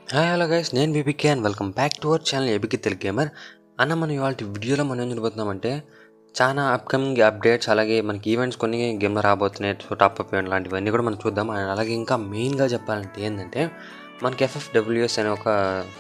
hi hello guys నేను BBK and welcome back to our channel ఏబికి Telugu gamer అన్న మనం ఇవాళ వీడియోలో మనం ఏం చూడబోతున్నామంటే చాలా అప్కమింగ్ అప్డేట్స్ అలాగే మనకి ఈవెంట్స్ కొన్ని గేమ్లో రాబోతున్నాయి సో టాప్ అప్ ఈవెంట్ లాంటివన్నీ కూడా మనం చూద్దాం అండ్ అలాగే ఇంకా మెయిన్గా చెప్పాలంటే ఏంటంటే మనకి ఎఫ్ఎఫ్డబ్ల్యూఎస్ అనే ఒక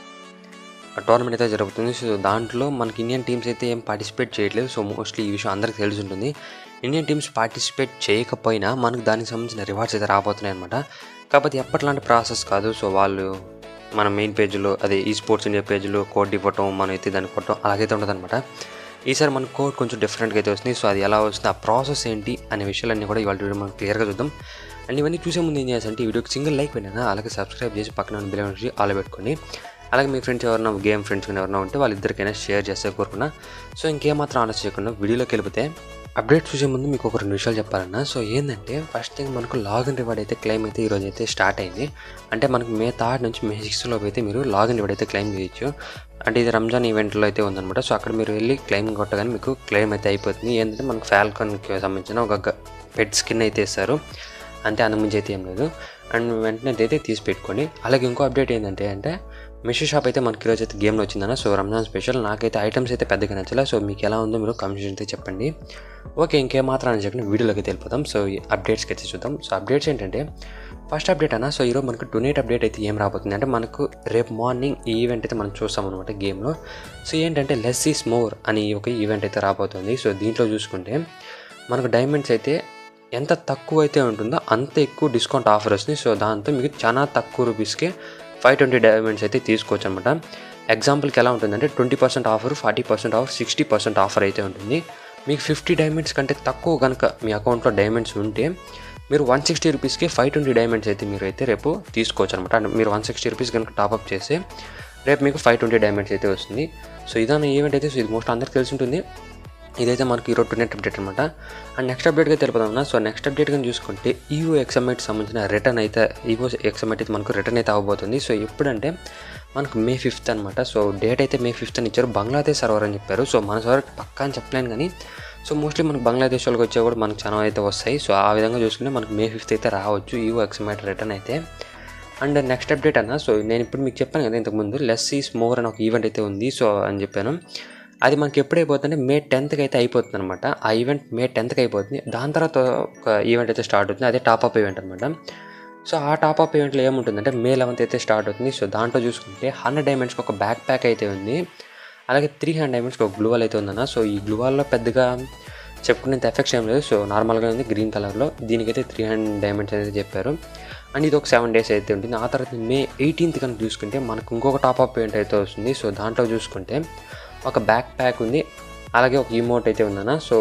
టోర్నమెంట్ అయితే జరుగుతుంది సో దాంట్లో మనకి ఇండియన్ టీమ్స్ అయితే ఏం పార్టిసిపేట్ చేయట్లేదు సో మోస్ట్లీ ఈ విషయం అందరికీ తెలిసి ఉంటుంది ఇండియన్ టీమ్స్ పార్టిసిపేట్ చేయకపోయినా మనకు దానికి సంబంధించిన రివార్డ్స్ అయితే రాబోతున్నాయి అనమాట కాకపోతే ఎప్పటిలాంటి ప్రాసెస్ కాదు సో వాళ్ళు మన మెయిన్ పేజ్లో అదే ఈ స్పోర్ట్స్ ఇండియా పేజ్లో కోడ్ ఇవ్వటం మనం అయితే దాన్ని కొట్టడం అలాగైతే ఉంటుంది అనమాట ఈసారి మన కోడ్ కొంచెం డిఫరెంట్గా అయితే వస్తుంది సో అది ఎలా వస్తుంది ఆ ప్రాసెస్ ఏంటి అనే విషయాలన్నీ కూడా ఇవాళ వీడియో మనం క్లియర్గా చూద్దాం అండ్ ఇవన్నీ చూసే ముందు ఏం చేయాలంటే ఈ వీడియోకి సింగిల్ లైక్ పెట్టినా అలాగే సబ్స్క్రైబ్ చేసి పక్కన బిల్ నుంచి ఆల్ పెట్టుకొని అలాగే మీ ఫ్రెండ్స్ ఎవరైనా గేమ్ ఫ్రెండ్స్ ఎవరైనా ఉంటే వాళ్ళిద్దరికైనా షేర్ చేస్తే కోరుకున్నా సో ఇంకేమాత్రం ఆలోచన చేయకుండా వీడియోలోకి వెళ్ళిపోతే అప్డేట్ చూసే ముందు మీకు ఒక రెండు విషయాలు చెప్పాలన్నా సో ఏంటంటే ఫస్ట్ థింగ్ మనకు లాగిన్ రివార్డ్ అయితే క్లెయిమ్ అయితే ఈరోజు అయితే స్టార్ట్ అయింది అంటే మనకు మే థర్డ్ నుంచి మే సిక్స్త్లోపు అయితే మీరు లాగిన్ రివార్డ్ అయితే క్లెయిమ్ చేయొచ్చు అంటే ఇది రంజాన్ ఈవెంట్లో అయితే ఉందన్నమాట సో అక్కడ మీరు వెళ్ళి క్లెయిమ్ కొట్టగానే మీకు క్లెయిమ్ అయితే అయిపోతుంది ఏంటంటే మనకు ఫాల్కన్కి సంబంధించిన ఒక పెట్ స్కిన్ అయితే ఇస్తారు అంతే అంతకుమించి అయితే ఏం లేదు అండ్ వెంటనే అయితే తీసి పెట్టుకోండి అలాగే ఇంకో అప్డేట్ ఏంటంటే అంటే మిషో షాప్ అయితే మనకి ఈరోజు అయితే గేమ్లో వచ్చిందన్న సో రంజాన్ స్పెషల్ నాకైతే ఐటమ్స్ అయితే పెద్దగా నచ్చలే సో మీకు ఎలా ఉందో మీరు కమెంట్స్ అయితే చెప్పండి ఓకే ఇంకేమాత్రం అని చెప్పిన వీడియోలోకి వెళ్ళిపోతాం సో ఈ అప్డేట్స్కి అయితే చూద్దాం సో అప్డేట్స్ ఏంటంటే ఫస్ట్ అప్డేట్ అన్న సో ఈరోజు మనకు డొనేట్ అప్డేట్ అయితే ఏం రాబోతుంది అంటే మనకు రేపు మార్నింగ్ ఈ ఈవెంట్ అయితే మనం చూస్తాం అనమాట గేమ్లో సో ఏంటంటే లెస్ ఈస్ మోర్ అని ఒక ఈవెంట్ అయితే రాబోతుంది సో దీంట్లో చూసుకుంటే మనకు డైమండ్స్ అయితే ఎంత తక్కువ అయితే ఉంటుందో అంత ఎక్కువ డిస్కౌంట్ ఆఫర్ వస్తుంది సో దాంతో మీకు చాలా తక్కువ రూపీస్కి ఫైవ్ ట్వంటీ డైమండ్స్ అయితే తీసుకోవచ్చు అనమాట ఎగ్జాంపుల్కి ఎలా ఉంటుందంటే twenty percent offer forty percent offer sixty percent offer అయితే ఉంటుంది మీకు ఫిఫ్టీ డైమండ్స్ కంటే తక్కువ కనుక మీ అకౌంట్లో డైమండ్స్ ఉంటే మీరు వన్ సిక్స్టీ రూపీస్కి ఫైవ్ ట్వంటీ డైమండ్స్ అయితే మీరు అయితే రేపు తీసుకోవచ్చు అనమాట అంటే మీరు వన్ సిక్స్టీ రూపీస్ కనుక టాప్అప్ చేస్తే రేపు మీకు ఫైవ్ ట్వంటీ డైమండ్స్ అయితే వస్తుంది సో ఇదాన ఈవెంట్ అయితే సో ఇది మోస్ట్ అందరికి తెలిసి ఉంటుంది ఇదైతే మనకి ఈరోజు టూనెట్ అప్డేట్ అనమాట అండ్ నెక్స్ట్ అప్డేట్గా తెలుపుదాం సో నెక్స్ట్ అప్డేట్ కానీ చూసుకుంటే ఈవో ఎక్స్ఎంఐట్ సంబంధించిన రిటర్న్ అయితే ఈవో ఎక్స్ఎంఐట్ అయితే మనకు రిటర్న్ అయితే అవ్వబోతుంది సో ఎప్పుడంటే మనకు మే ఫిఫ్త్ అనమాట సో డేట్ అయితే మే ఫిఫ్త్ అని ఇచ్చారు బంగ్లాదేశ్ సర్వర్ అని చెప్పారు సో మన సర్వర్ పక్కా అని చెప్పలేను కానీ సో మోస్ట్లీ మనకు బంగ్లాదేశ్ వాళ్ళకి వచ్చే కూడా మనకు చాలా అయితే వస్తాయి సో ఆ విధంగా చూసుకుంటే మనకు మే ఫిఫ్త్ అయితే రావచ్చు ఈవో ఎక్స్ఎంఐట్ రిటర్న్ అయితే అండ్ నెక్స్ట్ అప్డేట్ అన్న సో నేను ఇప్పుడు మీకు చెప్పాను కదా ఇంతకుముందు లెస్ ఈస్ మోర్ అని ఒక ఈవెంట్ అయితే ఉంది సో అని చెప్పాను అది మనకి ఎప్పుడు అయిపోతుందంటే మే టెన్త్కి అయితే అయిపోతుంది అనమాట ఆ ఈవెంట్ మే టెన్త్కి అయిపోతుంది దాని తర్వాత ఒక ఈవెంట్ అయితే స్టార్ట్ అవుతుంది అదే టాప్ అప్ ఈవెంట్ అనమాట సో ఆ టాప్ అప్ ఈవెంట్లో ఏముంటుందంటే మే లెవెన్త్ అయితే స్టార్ట్ అవుతుంది సో దాంట్లో చూసుకుంటే హండ్రెడ్ డైమండ్స్కి ఒక బ్యాక్ ప్యాక్ అయితే ఉంది అలాగే త్రీ హండ్రెడ్ డైమండ్స్కి ఒక గ్లూవాల్ అయితే ఉందన్న సో ఈ గ్లూవాల్లో పెద్దగా చెప్పుకునేంత ఎఫెక్ట్స్ ఏం లేదు సో నార్మల్గా ఉంది గ్రీన్ కలర్లో దీనికైతే త్రీ హండ్రెడ్ డైమండ్స్ అయితే చెప్పారు అండ్ ఇది ఒక సెవెన్ డేస్ అయితే ఉంటుంది ఆ తర్వాత మే ఎయిటీన్త్ కనుక చూసుకుంటే మనకు ఇంకొక టాప్ అప్ ఈవెంట్ అయితే వస్తుంది సో దాంట్లో చూసుకుంటే ఒక బ్యాక్ ప్యాక్ ఉంది అలాగే ఒక ఈమోట్ అయితే ఉందన్న సో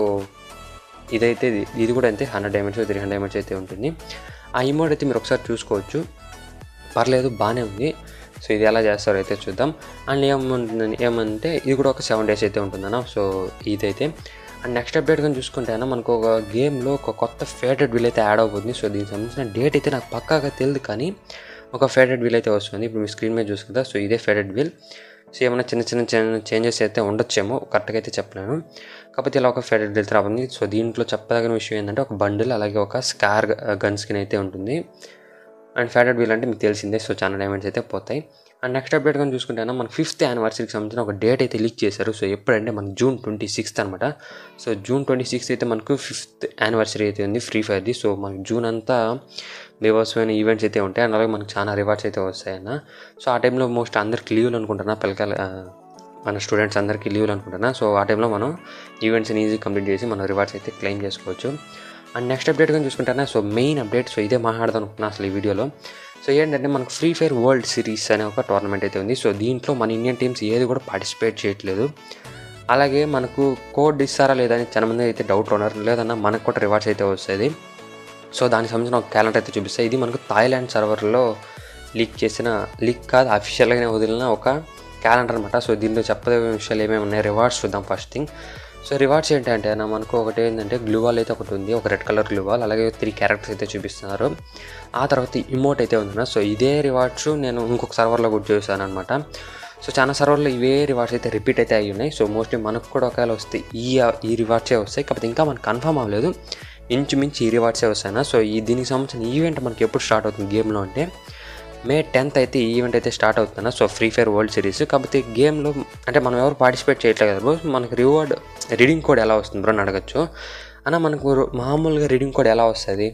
ఇదైతే ఇది- ఇది కూడా అంతే hundred diamonds three hundred diamonds అయితే ఉంటుంది ఆ ఈమోట్ అయితే మీరు ఒకసారి చూసుకోవచ్చు పర్లేదు బాగానే ఉంది సో ఇది ఎలా చేస్తారో అయితే చూద్దాం అండ్ ఏముంటుందని ఏమంటే ఇది కూడా ఒక సెవెన్ డేస్ అయితే ఉంటుందన్న సో ఇదైతే అండ్ నెక్స్ట్ అప్డేట్ కానీ చూసుకుంటే అన్న మనకు ఒక గేమ్లో ఒక కొత్త ఫేవరెట్ విల్ అయితే యాడ్ అవుతుంది సో దీనికి సంబంధించిన డేట్ అయితే నాకు పక్కాగా తెలియదు కానీ ఒక ఫేవరెట్ విల్ అయితే వస్తుంది ఇప్పుడు మీ స్క్రీన్ మీద చూసుకుంటా సో ఇదే ఫేవరెట్ విల్ సో ఏమైనా చిన్న చిన్న చిన్న చేంజెస్ అయితే ఉండొచ్చేమో కరెక్ట్గా అయితే చెప్పలేను కాకపోతే ఇలా ఒక ఫేవరెట్ విల్ రాబోతుంది సో దీంట్లో చెప్పదగిన విషయం ఏంటంటే ఒక బండిల్ అలాగే ఒక స్కార్ గన్ స్కిన్ అయితే ఉంటుంది అండ్ ఫేవరెట్ వీల్ అంటే మీకు తెలిసిందే సో చాలా డైమండ్స్ అయితే పోతాయి అండ్ నెక్స్ట్ అప్డేట్ కానీ చూసుకుంటే మన ఫిఫ్త్ యానివర్సరీకి సంబంధించిన ఒక డేట్ అయితే లీక్ చేశారు సో ఎప్పుడంటే మన జూన్ ట్వంటీ సిక్స్త్ అనమాట సో జూన్ ట్వంటీ సిక్స్త్ అయితే మనకు ఫిఫ్త్ యానివర్సరీ అయితే ఉంది ఫ్రీ ఫైర్ది సో మనకు జూన్ అంతా బీభత్సమైన ఈవెంట్స్ అయితే ఉంటాయి అండ్ అలాగే మనకు చాలా రివార్డ్స్ అయితే వస్తాయన్న సో ఆ టైంలో మోస్ట్ అందరికి లీవ్లు అనుకుంటున్నా పిల్లకాయలు ఆ, మన స్టూడెంట్స్ అందరికీ లీవ్లు అనుకుంటున్నా సో ఆ టైంలో మనం ఈవెంట్స్ని ఈజీ కంప్లీట్ చేసి మనం రివార్డ్స్ అయితే క్లెయిమ్ చేసుకోవచ్చు అండ్ నెక్స్ట్ అప్డేట్ కానీ చూసుకుంటారా సో మెయిన్ అప్డేట్ సో ఇదే మాట్లాడదాం అనుకున్నా అసలు ఈ వీడియోలో సో ఏంటంటే మనకు ఫ్రీ ఫైర్ వరల్డ్ సిరీస్ అనే ఒక టోర్నమెంట్ అయితే ఉంది సో దీంట్లో మన ఇండియన్ టీమ్స్ ఏది కూడా పార్టిసిపేట్ చేయట్లేదు అలాగే మనకు కోడ్ ఇస్తారా లేదా అని చాలా మంది అయితే డౌట్ ఉన్నారు లేదన్నా మనకు కూడా రివార్డ్స్ అయితే వస్తుంది సో దానికి సంబంధించిన ఒక క్యాలెండర్ అయితే చూపిస్తాయి ఇది మనకు థాయిలాండ్ సర్వర్లో లీక్ చేసిన లీక్ కాదు అఫీషియల్గానే వదిలిన ఒక క్యాలెండర్ అనమాట సో దీంట్లో చెప్పదగిన విషయాలు ఏమేమి ఉన్నాయి రివార్డ్స్ చూద్దాం ఫస్ట్ థింగ్ సో రివార్డ్స్ ఏంటంటే నా మనకు ఒకటి ఏంటంటే గ్లూవాల్ అయితే ఒకటి ఉంది ఒక రెడ్ కలర్ గ్లూవాల్ అలాగే త్రీ క్యారెక్టర్స్ అయితే చూపిస్తున్నారు ఆ తర్వాత ఇమోట్ అయితే ఉందన్న సో ఇదే రివార్డ్స్ నేను ఇంకొక సర్వర్లో కూడా చూసాను అనమాట సో చాలా సర్వర్లో ఇవే రివార్డ్స్ అయితే రిపీట్ అయితే అయ్యి ఉన్నాయి సో మోస్ట్లీ మనకు కూడా ఒకవేళ వస్తాయి ఈ ఈ రివార్డ్సే వస్తాయి కాకపోతే ఇంకా మనకు కన్ఫర్మ్ అవ్వలేదు ఇంచుమించు ఈ రివార్డ్సే వస్తాయన్న సో ఈ దీనికి సంబంధించిన ఈవెంట్ మనకి ఎప్పుడు స్టార్ట్ అవుతుంది గేమ్లో అంటే మే టెన్త్ అయితే ఈ ఈవెంట్ అయితే స్టార్ట్ అవుతుందన్న so free fire world series కాకపోతే గేమ్లో అంటే మనం ఎవరు పార్టిసిపేట్ చేయట్లేదు కదా బ్రో మనకు రివార్డ్ రీడింగ్ కోడ్ ఎలా వస్తుంది బ్రో అని అడగచ్చు అన్న మనకు మామూలుగా రీడింగ్ కోడ్ ఎలా వస్తుంది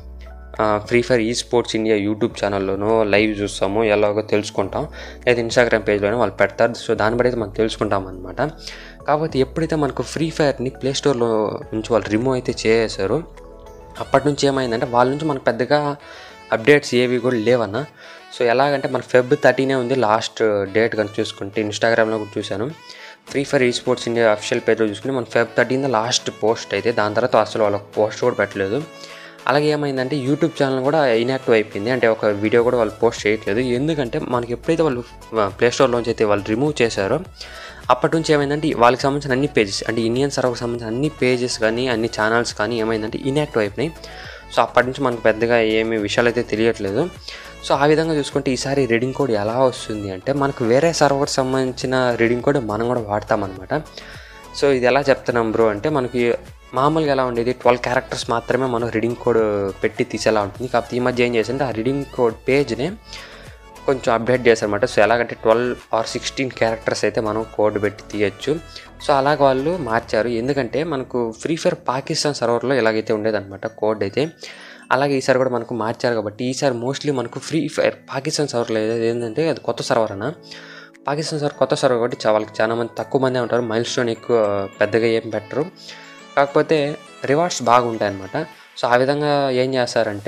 free fire esports India YouTube ఛానల్లోనో లైవ్ చూస్తాము ఎలాగో తెలుసుకుంటాం లేదా ఇన్స్టాగ్రామ్ పేజ్లోనో వాళ్ళు పెడతారు సో దాన్ని బట్టి అయితే మనం తెలుసుకుంటాం అనమాట కాకపోతే ఎప్పుడైతే మనకు ఫ్రీ ఫైర్ని ప్లే స్టోర్లో నుంచి వాళ్ళు రిమూవ్ అయితే చేసేసారో అప్పటి నుంచి ఏమైందంటే వాళ్ళ నుంచి మనకు పెద్దగా అప్డేట్స్ ఏవి కూడా లేవన్న సో ఎలాగంటే మన ఫెబ్ థర్టీనే ఉంది లాస్ట్ డేట్ కనుక చూసుకుంటే ఇన్స్టాగ్రామ్లో కూడా చూశాను free fire esports India official పేజ్లో చూసుకుంటే మన ఫెబ్ థర్టీన్ లాస్ట్ పోస్ట్ అయితే దాని తర్వాత అసలు వాళ్ళకి పోస్ట్ కూడా పెట్టలేదు అలాగే ఏమైందంటే యూట్యూబ్ ఛానల్ కూడా ఇన్యాక్టివ్ అయిపోయింది అంటే ఒక వీడియో కూడా వాళ్ళు పోస్ట్ చేయట్లేదు ఎందుకంటే మనకి ఎప్పుడైతే వాళ్ళు ప్లే స్టోర్లోంచి అయితే వాళ్ళు రిమూవ్ చేశారో అప్పటి నుంచి ఏమైందంటే వాళ్ళకి సంబంధించిన అన్ని పేజెస్ అంటే ఇండియన్ సర్వర్కి సంబంధించిన అన్ని పేజెస్ కానీ అన్ని ఛానల్స్ కానీ ఏమైందంటే ఇన్యాక్టివ్ అయిపోయినాయి సో అప్పటి నుంచి మనకు పెద్దగా ఏమి విషయాలు అయితే తెలియట్లేదు సో ఆ విధంగా చూసుకుంటే ఈసారి రీడింగ్ కోడ్ ఎలా వస్తుంది అంటే మనకు వేరే సర్వర్ సంబంధించిన రీడింగ్ కోడ్ మనం కూడా వాడతామన్నమాట సో ఇది ఎలా చెప్తున్నాం బ్రో అంటే మనకి మామూలుగా ఎలా ఉండేది ట్వెల్వ్ క్యారెక్టర్స్ మాత్రమే మనం రీడింగ్ కోడ్ పెట్టి తీసేలా ఉంటుంది కాకపోతే ఈ మధ్య ఏం చేసింటే ఆ రీడింగ్ కోడ్ పేజ్ని కొంచెం అప్డేట్ చేశారనమాట సో ఎలాగంటే ట్వెల్వ్ ఆర్ సిక్స్టీన్ క్యారెక్టర్స్ అయితే మనం కోడ్ పెట్టి తీయచ్చు సో అలాగ వాళ్ళు మార్చారు ఎందుకంటే మనకు ఫ్రీ ఫైర్ పాకిస్తాన్ సర్వర్లో ఎలాగైతే ఉండేదన్నమాట కోడ్ అయితే అలాగే ఈసారి కూడా మనకు మార్చారు కాబట్టి ఈసారి మోస్ట్లీ మనకు ఫ్రీ ఫైర్ పాకిస్తాన్ సర్వర్లో ఏదైతే ఏంటంటే అది కొత్త సర్వర్ అన్న పాకిస్తాన్ సర్వర్ కొత్త సర్వర్ కాబట్టి చా- వాళ్ళకి చాలా మంది తక్కువ మందే ఉంటారు మైల్ స్టోన్ ఎక్కువ పెద్దగా ఏం పెట్టరు కాకపోతే రివార్డ్స్ బాగుంటాయి అనమాట సో ఆ విధంగా ఏం చేస్తారంటే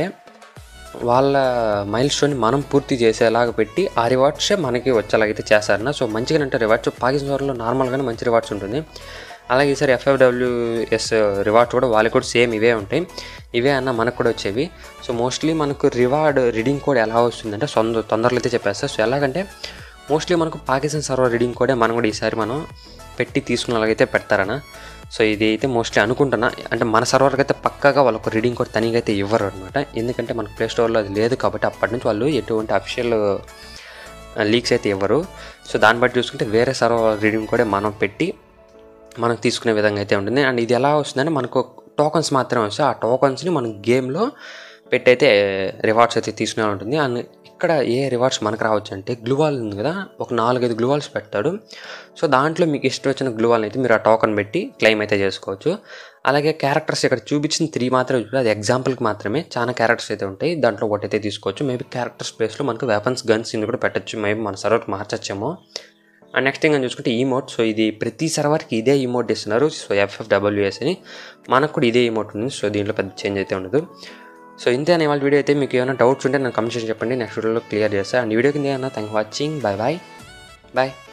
వాళ్ళ మైల్ స్టోన్ని మనం పూర్తి చేసేలాగా పెట్టి ఆ రివార్డ్సే మనకి వచ్చేలాగైతే చేస్తారన్న సో మంచిగా అంటే రివార్డ్స్ పాకిస్తాన్లో నార్మల్గానే మంచి రివార్డ్స్ ఉంటుంది అలాగే ఈసారి ఎఫ్ఎఫ్డబ్ల్యూఎస్ రివార్డ్స్ కూడా వాళ్ళకి కూడా సేమ్ ఇవే ఉంటాయి ఇవే అన్న మనకు కూడా వచ్చేవి సో మోస్ట్లీ మనకు రివార్డ్ రీడింగ్ కోడ్ ఎలా వస్తుందంటే సొంత తొందరలో అయితే చెప్పేస్తా సో ఎలాగంటే మోస్ట్లీ మనకు పాకిస్తాన్ సర్వర్ రీడింగ్ కోడే మనం కూడా ఈసారి మనం పెట్టి తీసుకునేలాగైతే పెడతారన్న సో ఇది అయితే మోస్ట్లీ అనుకుంటున్నా అంటే మన సర్వర్కి అయితే పక్కాగా వాళ్ళకు రీడింగ్ కోడ్ తనిగా అయితే ఇవ్వరు అనమాట ఎందుకంటే మన ప్లే స్టోర్లో అది లేదు కాబట్టి అప్పటి నుంచి వాళ్ళు ఎటువంటి అఫిషియల్ లీక్స్ అయితే ఇవ్వరు సో దాన్ని బట్టి చూసుకుంటే వేరే సర్వర్ రీడింగ్ కూడా మనం పెట్టి మనం తీసుకునే విధంగా అయితే ఉంటుంది అండ్ ఇది ఎలా వస్తుందంటే మనకు టోకన్స్ మాత్రమే వస్తాయి ఆ టోకన్స్ని మనం గేమ్లో పెట్టి అయితే రివార్డ్స్ అయితే తీసుకునే ఉంటుంది అండ్ ఇక్కడ ఏ రివార్డ్స్ మనకు రావచ్చు అంటే గ్లూవాల్ ఉంది కదా ఒక నాలుగైదు గ్లూవాల్స్ పెడతాడు సో దాంట్లో మీకు ఇష్టం వచ్చిన గ్లూవాల్ అయితే మీరు ఆ టోకన్ పెట్టి క్లెయిమ్ అయితే చేసుకోవచ్చు అలాగే క్యారెక్టర్స్ ఇక్కడ చూపించిన త్రీ మాత్రమే చూపి అది ఎగ్జాంపుల్కి మాత్రమే చాలా క్యారెక్టర్స్ అయితే ఉంటాయి దాంట్లో ఒకటి అయితే తీసుకోవచ్చు మేబీ క్యారెక్టర్స్ ప్లేస్లో మనకు వెపన్స్ గన్స్ ఇన్ని కూడా పెట్టచ్చు మేబీ మన సర్వర్కి మార్చచ్చేమో అండ్ నెక్స్ట్ థింగ్ అని చూసుకుంటే ఈమోట్ సో ఇది ప్రతి సర్వర్కి ఇదే ఈమోట్ ఇస్తున్నారు సో ఎఫ్ఎఫ్డబ్ల్యూఎస్ అని మనకు కూడా ఇదే ఈమోట్ ఉంది సో దీంట్లో పెద్ద చేంజ్ అయితే ఉండదు సో ఇంతే అని వాళ్ళ వీడియో అయితే మీకు ఏమైనా డౌట్స్ ఉంటే నాకు కమెంట్ చేసి చెప్పండి నెక్స్ట్ వీడియోలో క్లియర్ చేస్తాను అండ్ ఈ వీడియో కింద ఏమన్నా thank watching bye bye bye